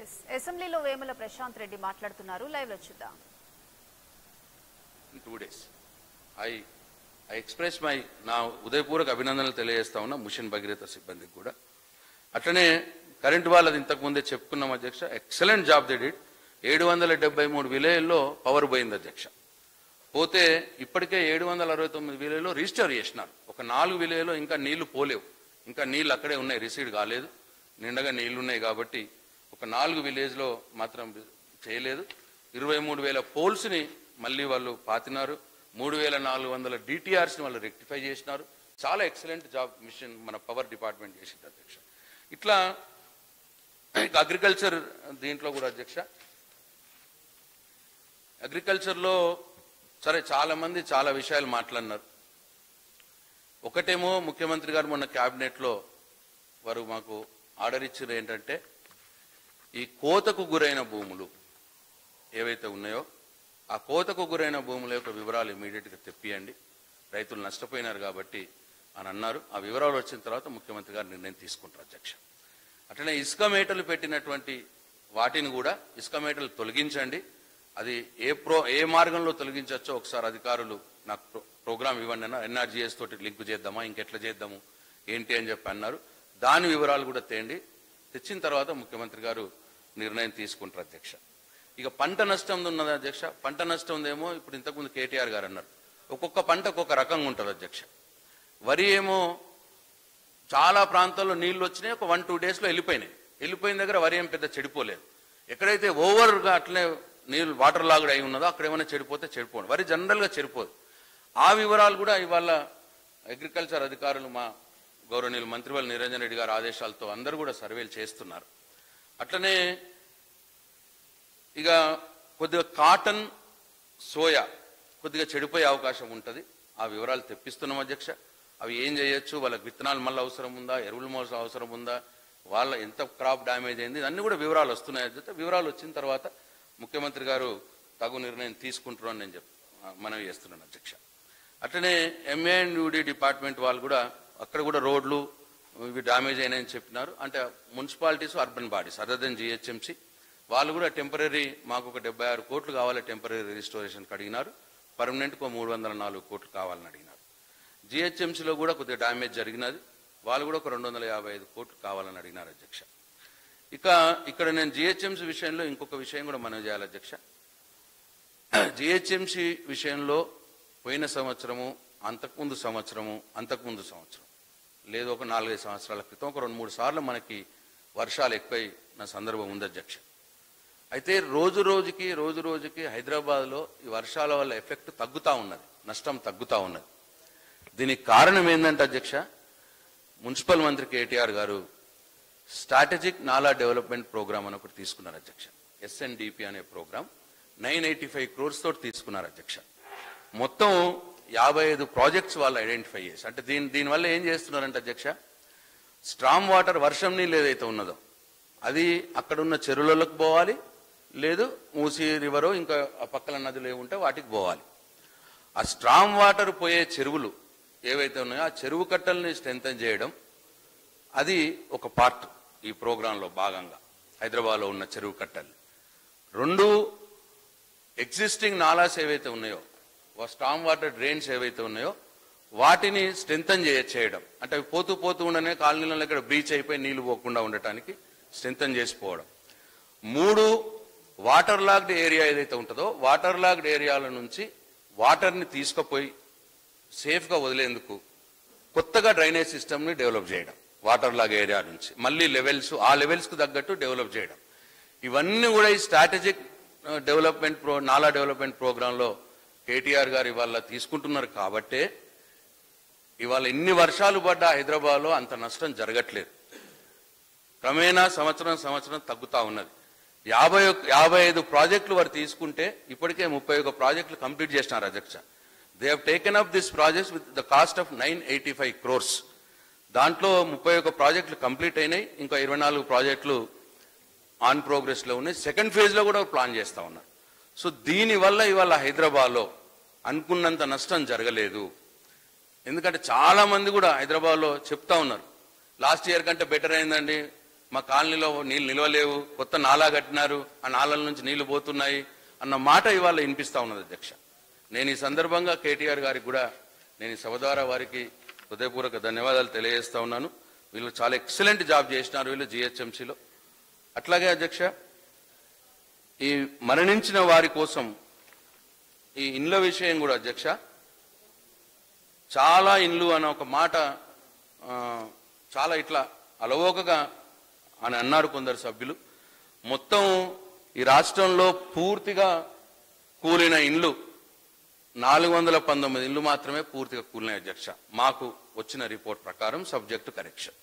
Yes అసెంబ్లీలో వేముల ప్రశాంత్ రెడ్డి మాట్లాడుతున్నారు live లో చూద్దాం in two days. I, I express my నా ఉదయపూర్వక అభినందనలు తెలియజేస్తా ఉన్నా మిషన్ భగీరథ సిబ్బందికి కూడా అట్లనే కరెంట్ వాళ్ళది ఇంతకు ముందే చెప్పుకున్నాం అధ్యక్ష ఎక్సలెంట్ జాబ్ దే డిడ్ ఏడు వందల డెబ్బై మూడు విలేజ్లో పవర్ పోయింది అధ్యక్ష పోతే ఇప్పటికే ఏడు వందల అరవై తొమ్మిది విలేజ్లో రిజిస్టర్ చేసినారు ఒక నాలుగు విలేజ్లో ఇంకా నీళ్లు పోలేవు ఇంకా నీళ్లు అక్కడే ఉన్నాయి రిసీడ్ కాలేదు నిండగా నీళ్లు ఉన్నాయి కాబట్టి ఒక నాలుగు విలేజ్లో మాత్రం చేయలేదు ఇరవై మూడు వేల పోల్స్ని మళ్ళీ వాళ్ళు పాతినారు మూడు వేల నాలుగు వందల డిటిఆర్స్ని వాళ్ళు రెక్టిఫై చేసినారు చాలా ఎక్సలెంట్ జాబ్ మిషన్ మన పవర్ డిపార్ట్మెంట్ చేసింది అధ్యక్ష ఇట్లా అగ్రికల్చర్ దీంట్లో కూడా అధ్యక్ష అగ్రికల్చర్లో సరే చాలా మంది చాలా విషయాలు మాట్లాడినారు ఒకటేమో ముఖ్యమంత్రి గారు మొన్న క్యాబినెట్లో వారు మాకు ఆర్డర్ ఇచ్చారు ఏంటంటే ఈ కోతకు గురైన భూములు ఏవైతే ఉన్నాయో ఆ కోతకు గురైన భూముల యొక్క వివరాలు ఇమీడియట్గా తెప్పియండి రైతులు నష్టపోయినారు కాబట్టి అని అన్నారు ఆ వివరాలు వచ్చిన తర్వాత ముఖ్యమంత్రి గారు నిర్ణయం తీసుకుంటారు అధ్యక్ష అట్లనే ఇసుక మేటలు పెట్టినటువంటి వాటిని కూడా ఇసుక మేటలు తొలగించండి అది ఏ ప్రో ఏ మార్గంలో తొలగించవచ్చో ఒకసారి అధికారులు నాకు ప్రో- ప్రోగ్రామ్ ఇవ్వండి అన్న ఎన్ఆర్జీఎస్ తోటి లింక్ చేద్దామా ఇంకెట్లా చేద్దాము ఏంటి అని చెప్పి అన్నారు దాని వివరాలు కూడా తేండి తెచ్చిన తర్వాత ముఖ్యమంత్రి గారు నిర్ణయం తీసుకుంటారు అధ్యక్ష ఇక పంట నష్టం ఉన్నది అధ్యక్ష పంట నష్టం ఏమో ఇప్పుడు ఇంతకుముందు కేటీఆర్ గారు అన్నారు ఒక్కొక్క పంట ఒక్కొక్క రకంగా ఉంటుంది అధ్యక్ష వరి ఏమో చాలా ప్రాంతాల్లో నీళ్లు వచ్చినాయి ఒక వన్ టూ డేస్లో వెళ్ళిపోయినాయి వెళ్ళిపోయిన దగ్గర వరి ఏం పెద్ద చెడిపోలేదు ఎక్కడైతే ఓవర్గా అట్లనే నీళ్ళు వాటర్ లాగుడు అయి ఉన్నదో అక్కడ ఏమైనా చెడిపోతే చెడిపోదు వరి జనరల్గా చెడిపోదు ఆ వివరాలు కూడా ఇవాళ అగ్రికల్చర్ అధికారులు మా గౌరవనీయులు మంత్రివల్లి నిరంజన్ రెడ్డి గారి ఆదేశాలతో అందరూ కూడా సర్వేలు చేస్తున్నారు అట్లనే ఇక కొద్దిగా కాటన్ సోయా కొద్దిగా చెడిపోయే అవకాశం ఉంటుంది ఆ వివరాలు తెప్పిస్తున్నాం అధ్యక్ష అవి ఏం చేయొచ్చు వాళ్ళకి విత్తనాలు మళ్ళీ అవసరం ఉందా ఎరువులు మోసం అవసరం ఉందా వాళ్ళ ఎంత క్రాప్ డ్యామేజ్ అయింది అన్ని కూడా వివరాలు వస్తున్నాయి అధ్యక్ష వివరాలు వచ్చిన తర్వాత ముఖ్యమంత్రి గారు తగు నిర్ణయం తీసుకుంటారు అని నేను చెప్ మనవి చేస్తున్నాను అధ్యక్ష అట్లనే ఎంఏ అండ్ యూడి డిపార్ట్మెంట్ వాళ్ళు కూడా అక్కడ కూడా రోడ్లు ఇవి డ్యామేజ్ అయినాయని చెప్పినారు అంటే municipalities urban bodies other than GHMC వాళ్ళు కూడా టెంపరీ మాకు ఒక డెబ్బై ఆరు కోట్లు కావాలి టెంపరీ రిస్టోరేషన్కి అడిగినారు పర్మనెంట్కి ఒక మూడు వందల నాలుగు కోట్లు కావాలని అడిగినారు జిహెచ్ఎంసీలో కూడా కొద్దిగా డ్యామేజ్ జరిగినది వాళ్ళు కూడా ఒక రెండు వందల యాభై ఐదు కోట్లు కావాలని అడిగినారు అధ్యక్ష ఇక ఇక్కడ నేను జిహెచ్ఎంసీ విషయంలో ఇంకొక విషయం కూడా మనం చేయాలి అధ్యక్ష జిహెచ్ఎంసీ విషయంలో పోయిన సంవత్సరము అంతకుముందు సంవత్సరము అంతకుముందు సంవత్సరం లేదు ఒక నాలుగైదు సంవత్సరాల క్రితం ఒక రెండు మూడు సార్లు మనకి వర్షాలు ఎక్కువైన సందర్భం ఉంది అధ్యక్ష అయితే రోజు రోజుకి రోజు రోజుకి హైదరాబాద్లో ఈ వర్షాల వల్ల ఎఫెక్ట్ తగ్గుతా ఉన్నది నష్టం తగ్గుతా ఉన్నది దీనికి కారణం ఏంటంటే అధ్యక్ష మున్సిపల్ మంత్రి కేటీఆర్ గారు స్ట్రాటజిక్ నాలా డెవలప్మెంట్ ప్రోగ్రామ్ అని ఒకటి తీసుకున్నారు అధ్యక్ష ఎస్ఎన్డిపి అనే program nine eighty five crores తోటి తీసుకున్నారు అధ్యక్ష మొత్తం యాభై ఐదు ప్రాజెక్ట్స్ వాళ్ళు ఐడెంటిఫై చేసి అంటే దీని దీనివల్ల ఏం చేస్తున్నారంటే అధ్యక్ష స్ట్రామ్ వాటర్ వర్షం నీళ్ళు ఏదైతే ఉన్నదో అది అక్కడున్న చెరువులకు పోవాలి లేదు మూసీ రివరో ఇంకా ఆ పక్కల నదులు ఏవి ఉంటే వాటికి పోవాలి ఆ స్ట్రామ్ వాటర్ పోయే చెరువులు ఏవైతే ఉన్నాయో ఆ చెరువు కట్టల్ని స్ట్రెంథన్ చేయడం అది ఒక పార్ట్ ఈ ప్రోగ్రాంలో భాగంగా హైదరాబాద్లో ఉన్న చెరువు కట్టలు రెండు ఎగ్జిస్టింగ్ నాలాస్ ఏవైతే ఉన్నాయో స్టామ్ వాటర్ డ్రైన్స్ ఏవైతే ఉన్నాయో వాటిని స్ట్రెంథన్ చేయ చేయడం అంటే అవి పోతూ పోతూ ఉండనే కాలనీలలో ఇక్కడ బ్రీచ్ అయిపోయి నీళ్లు పోకుండా ఉండటానికి స్ట్రెంథన్ చేసిపోవడం మూడు వాటర్ లాగ్డ్ ఏరియా ఏదైతే ఉంటుందో వాటర్ లాగ్డ్ ఏరియాల నుంచి వాటర్ని తీసుకుపోయి సేఫ్గా వదిలేందుకు కొత్తగా డ్రైనేజ్ సిస్టమ్ని డెవలప్ చేయడం వాటర్ లాగ్ ఏరియా నుంచి మళ్ళీ లెవెల్స్ ఆ లెవెల్స్కు తగ్గట్టు డెవలప్ చేయడం ఇవన్నీ కూడా ఈ స్ట్రాటజిక్ డెవలప్మెంట్ ప్రో నాలా డెవలప్మెంట్ ప్రోగ్రాంలో కేటీఆర్ గారు ఇవాళ తీసుకుంటున్నారు కాబట్టే ఇవాళ ఎన్ని వర్షాలు పడ్డా హైదరాబాద్లో అంత నష్టం జరగట్లేదు క్రమేణా సంవత్సరం సంవత్సరం తగ్గుతా ఉన్నది యాభై ఒక్క- యాభై ఐదు ప్రాజెక్టులు వారు తీసుకుంటే ఇప్పటికే ముప్పై ఒక ప్రాజెక్టులు కంప్లీట్ చేసినారు అధ్యక్ష they have taken up this projects with the cost of nine eighty five crores దాంట్లో ముప్పై ఒక ప్రాజెక్టులు కంప్లీట్ అయినాయి ఇంకా ఇరవై నాలుగు ప్రాజెక్టులు ఆన్ ప్రోగ్రెస్ లో ఉన్నాయి సెకండ్ ఫేజ్ లో కూడా ప్లాన్ చేస్తా ఉన్నారు సో దీని వల్ల ఇవాళ హైదరాబాద్ లో అనుకున్నంత నష్టం జరగలేదు ఎందుకంటే చాలా మంది కూడా హైదరాబాద్ లో చెప్తా ఉన్నారు లాస్ట్ ఇయర్ కంటే బెటర్ అయిందండి మా కాలనీలో నీళ్ళు నిలవలేవు కొత్త నాలా కట్టినారు ఆ నాళల నుంచి నీళ్లు పోతున్నాయి అన్న మాట ఇవాళ వినిపిస్తా ఉన్నది అధ్యక్ష నేను ఈ సందర్భంగా కేటీఆర్ గారికి కూడా నేను ఈ సభ ద్వారా వారికి హృదయపూర్వక ధన్యవాదాలు తెలియజేస్తా ఉన్నాను వీళ్ళు చాలా ఎక్సలెంట్ జాబ్ చేసినారు వీళ్ళు జిహెచ్ఎంసీలో అట్లాగే అధ్యక్ష ఈ మరణించిన వారి కోసం ఈ ఇండ్ల విషయం కూడా అధ్యక్ష చాలా ఇండ్లు అన్న ఒక మాట ఆ, చాలా ఇట్లా అలవోకగా అని అన్నారు కొందరు సభ్యులు మొత్తం ఈ రాష్ట్రంలో పూర్తిగా కూలిన ఇండ్లు నాలుగు వందల పంతొమ్మిది ఇండ్లు మాత్రమే పూర్తిగా కూలినాయి అధ్యక్ష మాకు వచ్చిన రిపోర్ట్ ప్రకారం సబ్జెక్టు కరెక్షన్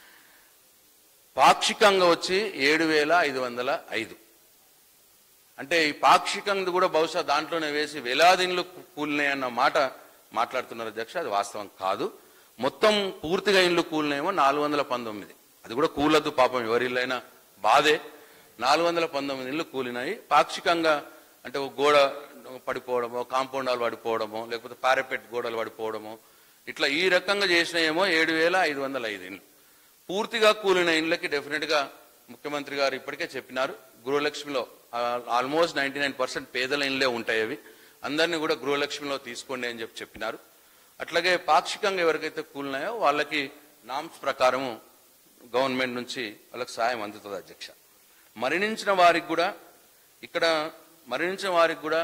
పాక్షికంగా వచ్చి ఏడు వేల ఐదు వందల ఐదు అంటే ఈ పాక్షికంది కూడా బహుశా దాంట్లోనే వేసి వేలాదిన్లు కూలినాయి అన్న మాట మాట్లాడుతున్నారు అధ్యక్ష అది వాస్తవం కాదు మొత్తం పూర్తిగా ఇండ్లు కూలినాయేమో నాలుగు వందల పంతొమ్మిది అది కూడా కూలద్దు పాపం ఎవరిల్లైనా బాధే నాలుగు వందల పంతొమ్మిది ఇండ్లు కూలినాయి పాక్షికంగా అంటే ఒక గోడ పడిపోవడమో కాంపౌండ్ హాల్ పడిపోవడమో లేకపోతే పారపెట్ గోడలు పడిపోవడమో ఇట్లా ఈ రకంగా చేసినాయేమో ఏడు వేల ఐదు వందల ఐదు ఇండ్లు పూర్తిగా కూలిన ఇండ్లకి డెఫినెట్ గా ముఖ్యమంత్రి గారు ఇప్పటికే చెప్పినారు గృహలక్ష్మిలో ఆల్మోస్ట్ నైన్టీ నైన్ పర్సెంట్ పేదల ఇండ్లే ఉంటాయి అవి అందరినీ కూడా గృహలక్ష్మిలో తీసుకోండి అని చెప్పి చెప్పినారు అట్లాగే పాక్షికంగా ఎవరికైతే కూలినాయో వాళ్ళకి నామ్స్ ప్రకారము గవర్నమెంట్ నుంచి వాళ్ళకి సాయం అందుతుంది అధ్యక్ష మరణించిన వారికి కూడా ఇక్కడ మరణించిన వారికి కూడా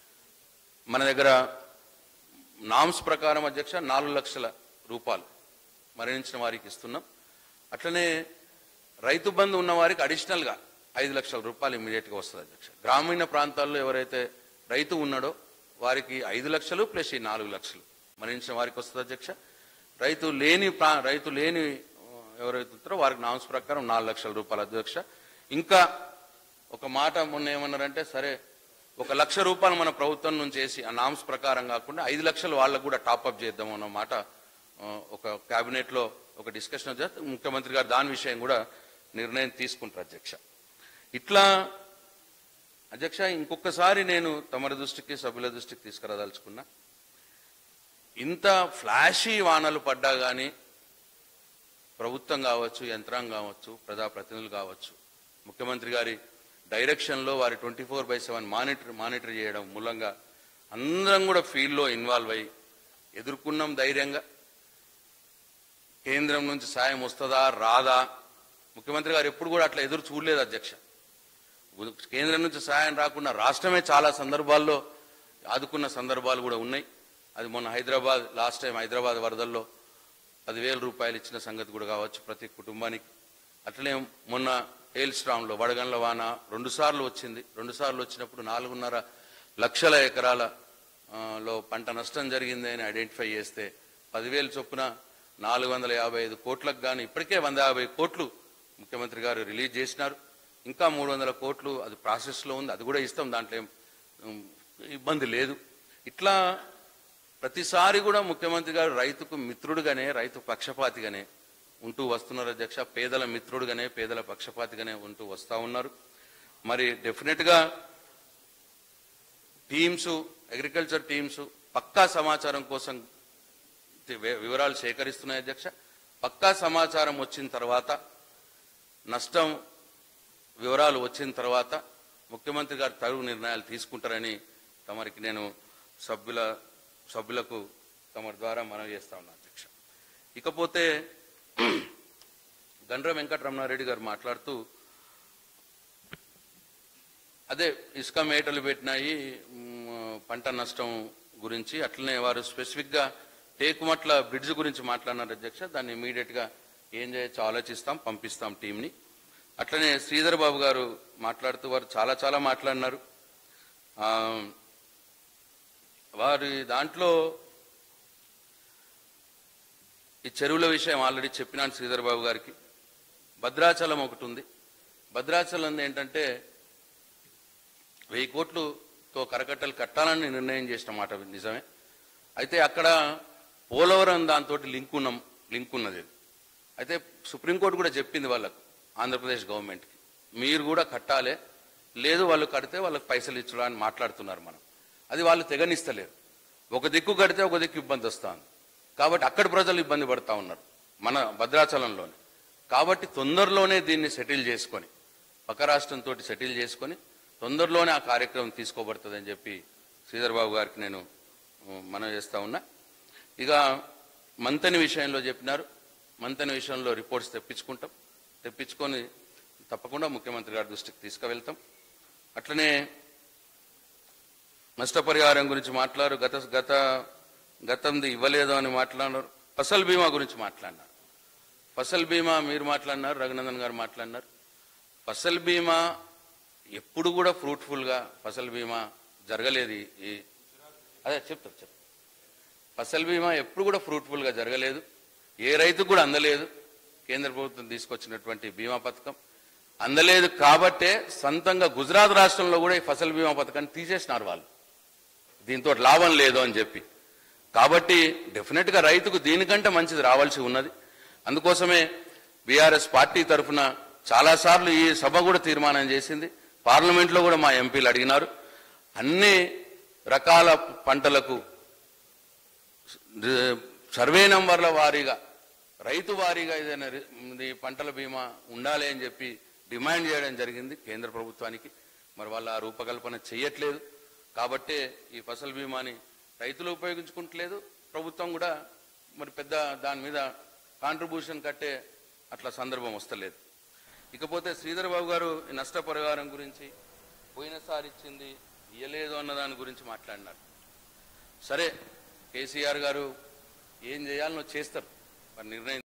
మన దగ్గర నామ్స్ ప్రకారం అధ్యక్ష నాలుగు లక్షల రూపాయలు మరణించిన వారికి ఇస్తున్నాం అట్లనే రైతు బంధు ఉన్న వారికి అడిషనల్ గా ఐదు లక్షల రూపాయలు ఇమీడియట్ గా వస్తుంది అధ్యక్ష గ్రామీణ ప్రాంతాల్లో ఎవరైతే రైతు ఉన్నాడో వారికి ఐదు లక్షలు ప్లస్ ఈ నాలుగు లక్షలు మరణించిన వారికి వస్తుంది అధ్యక్ష రైతు లేని ప్రా రైతు లేని ఆ, ఎవరైతే ఉంటారో వారికి నామ్స్ ప్రకారం నాలుగు లక్షల రూపాయలు అధ్యక్ష ఇంకా ఒక మాట మొన్న ఏమన్నారంటే సరే ఒక లక్ష రూపాయలు మన ప్రభుత్వం నుంచి వేసి ఆ నామ్స్ ప్రకారం కాకుండా ఐదు లక్షలు వాళ్ళకు కూడా టాప్అప్ చేద్దాం అన్న మాట ఆ, ఒక కేబినెట్ లో ఒక డిస్కషన్ వచ్చి ముఖ్యమంత్రి గారు దాని విషయం కూడా నిర్ణయం తీసుకుంటారు అధ్యక్ష ఇట్లా అధ్యక్ష ఇంకొకసారి నేను తమరి దృష్టికి సభ్యుల దృష్టికి తీసుకురాదలుచుకున్నా ఇంత ఫ్లాషీ వానలు పడ్డా కానీ ప్రభుత్వం కావచ్చు యంత్రాంగం కావచ్చు ప్రజాప్రతినిధులు కావచ్చు ముఖ్యమంత్రి గారి డైరెక్షన్లో వారి twenty four by seven monitor monitor చేయడం మూలంగా అందరం కూడా ఫీల్డ్లో ఇన్వాల్వ్ అయ్యి ఎదుర్కొన్నాం ధైర్యంగా కేంద్రం నుంచి సాయం వస్తుందా రాదా ముఖ్యమంత్రి గారు ఎప్పుడు కూడా అట్లా ఎదురు చూడలేదు అధ్యక్ష కేంద్రం నుంచి సాయం రాకుండా రాష్ట్రమే చాలా సందర్భాల్లో ఆదుకున్న సందర్భాలు కూడా ఉన్నాయి అది మొన్న హైదరాబాద్ లాస్ట్ టైం హైదరాబాద్ వరదల్లో పదివేల రూపాయలు ఇచ్చిన సంగతి కూడా కావచ్చు ప్రతి కుటుంబానికి అట్లనే మొన్న హేల్స్ట్రామ్లో వడగండ్ల వాన రెండు సార్లు వచ్చింది రెండు సార్లు వచ్చినప్పుడు నాలుగున్నర లక్షల ఎకరాల ఆ, లో పంట నష్టం జరిగింది అని ఐడెంటిఫై చేస్తే పదివేలు చొప్పున నాలుగు వందల యాభై ఐదు కోట్లకు గాను ఇప్పటికే వంద యాభై కోట్లు ముఖ్యమంత్రి గారు రిలీజ్ చేసినారు ఇంకా మూడు వందల కోట్లు అది ప్రాసెస్లో ఉంది అది కూడా ఇస్తాం దాంట్లో ఏం ఉమ్, ఇబ్బంది లేదు ఇట్లా ప్రతిసారి కూడా ముఖ్యమంత్రి గారు రైతుకు మిత్రుడుగానే రైతు పక్షపాతిగానే ఉంటూ వస్తున్నారు అధ్యక్ష పేదల మిత్రుడుగానే పేదల పక్షపాతిగానే ఉంటూ వస్తా ఉన్నారు మరి డెఫినెట్ గా టీమ్స్ అగ్రికల్చర్ టీమ్స్ పక్కా సమాచారం కోసం తి- వి- వివరాలు సేకరిస్తున్నాయి అధ్యక్ష పక్కా సమాచారం వచ్చిన తర్వాత నష్టం వివరాలు వచ్చిన తర్వాత ముఖ్యమంత్రి గారు తగు నిర్ణయాలు తీసుకుంటారని తమరికి నేను సభ్యుల సభ్యులకు తమరి ద్వారా మనవి చేస్తా ఉన్నాను అధ్యక్ష ఇకపోతే గండ్ర వెంకటరమణారెడ్డి గారు మాట్లాడుతూ అదే ఇసుక మేటలు పెట్టినాయి మ్, పంట నష్టం గురించి అట్లనే వారు స్పెసిఫిక్ గా టేకుమట్ల బ్రిడ్జ్ గురించి మాట్లాడినారు అధ్యక్ష దాన్ని ఇమీడియట్ గా ఏం చేయొచ్చో ఆలోచిస్తాం పంపిస్తాం టీంని అట్లనే శ్రీధర్ బాబు గారు మాట్లాడుతూ వారు చాలా చాలా మాట్లాడినారు ఆ, వారి దాంట్లో ఈ చెరువుల విషయం ఆల్రెడీ చెప్పినాను శ్రీధర్ బాబు గారికి భద్రాచలం ఒకటి ఉంది భద్రాచలం ఏంటంటే వెయ్యి కోట్లుతో కరకట్టలు కట్టాలని నిర్ణయం చేసిన మాట నిజమే అయితే అక్కడ పోలవరం దాంతో లింక్ ఉన్నాం లింక్ ఉన్నది అయితే సుప్రీంకోర్టు కూడా చెప్పింది వాళ్ళకు ఆంధ్రప్రదేశ్ గవర్నమెంట్కి మీరు కూడా కట్టాలి లేదు వాళ్ళు కడితే వాళ్ళకి పైసలు ఇచ్చడా అని మాట్లాడుతున్నారు మనం అది వాళ్ళు తెగనిస్తలేరు ఒక దిక్కు కడితే ఒక దిక్కు ఇబ్బంది వస్తుంది కాబట్టి అక్కడి ప్రజలు ఇబ్బంది పడతా ఉన్నారు మన భద్రాచలంలోనే కాబట్టి తొందరలోనే దీన్ని సెటిల్ చేసుకొని పక్క రాష్ట్రంతో సెటిల్ చేసుకొని తొందరలోనే ఆ కార్యక్రమం తీసుకోబడుతుందని చెప్పి శ్రీధర్ బాబు గారికి నేను ఉ, మనం చేస్తా ఉన్నా ఇక మంతని విషయంలో చెప్పినారు మంతని విషయంలో రిపోర్ట్స్ తెప్పించుకుంటాం తెప్పించుకొని తప్పకుండా ముఖ్యమంత్రి గారి దృష్టికి తీసుకువెళ్తాం అట్లనే నష్టపరిహారం గురించి మాట్లాడారు గత గత గతంది ఇవ్వలేదు అని మాట్లాడినారు ఫసల్ బీమా గురించి మాట్లాడినారు ఫసల్ బీమా మీరు మాట్లాడినారు రఘునందన్ గారు మాట్లాడినారు ఫసల్ బీమా ఎప్పుడు కూడా ఫ్రూట్ఫుల్గా ఫసల్ బీమా జరగలేదు ఈ- ఈ అదే చెప్తా చెప్తా ఫసల్ బీమా ఎప్పుడు కూడా ఫ్రూట్ఫుల్గా జరగలేదు ఏ రైతుకు కూడా అందలేదు కేంద్ర ప్రభుత్వం తీసుకొచ్చినటువంటి బీమా పథకం అందలేదు కాబట్టే సొంతంగా గుజరాత్ రాష్ట్రంలో కూడా ఈ ఫసల్ బీమా పథకాన్ని తీసేసినారు వాళ్ళు దీంతో లాభం లేదు అని చెప్పి కాబట్టి డెఫినెట్ గా రైతుకు దీనికంటే మంచిది రావాల్సి ఉన్నది అందుకోసమే బీఆర్ఎస్ పార్టీ తరఫున చాలాసార్లు ఈ సభ కూడా తీర్మానం చేసింది పార్లమెంట్లో కూడా మా ఎంపీలు అడిగినారు అన్ని రకాల పంటలకు రి- సర్వే నంబర్ల వారీగా రైతు వారీగా ఏదైనా రి- ఇది పంటల బీమా ఉండాలి అని చెప్పి డిమాండ్ చేయడం జరిగింది కేంద్ర ప్రభుత్వానికి మరి వాళ్ళ ఆ రూపకల్పన చేయట్లేదు కాబట్టే ఈ ఫసల్ బీమాని రైతులు ఉపయోగించుకుంటలేదు ప్రభుత్వం కూడా మరి పెద్ద దాని మీద కాంట్రిబ్యూషన్ కట్టే అట్లా సందర్భం వస్తలేదు ఇకపోతే శ్రీధర్ బాబు గారు ఈ నష్టపరిహారం గురించి పోయినసారి ఇచ్చింది ఇయ్యలేదు అన్న దాని గురించి మాట్లాడినారు సరే కేసీఆర్ గారు ఏం చేయాలనో చేస్తారు మరి నిర్ణయం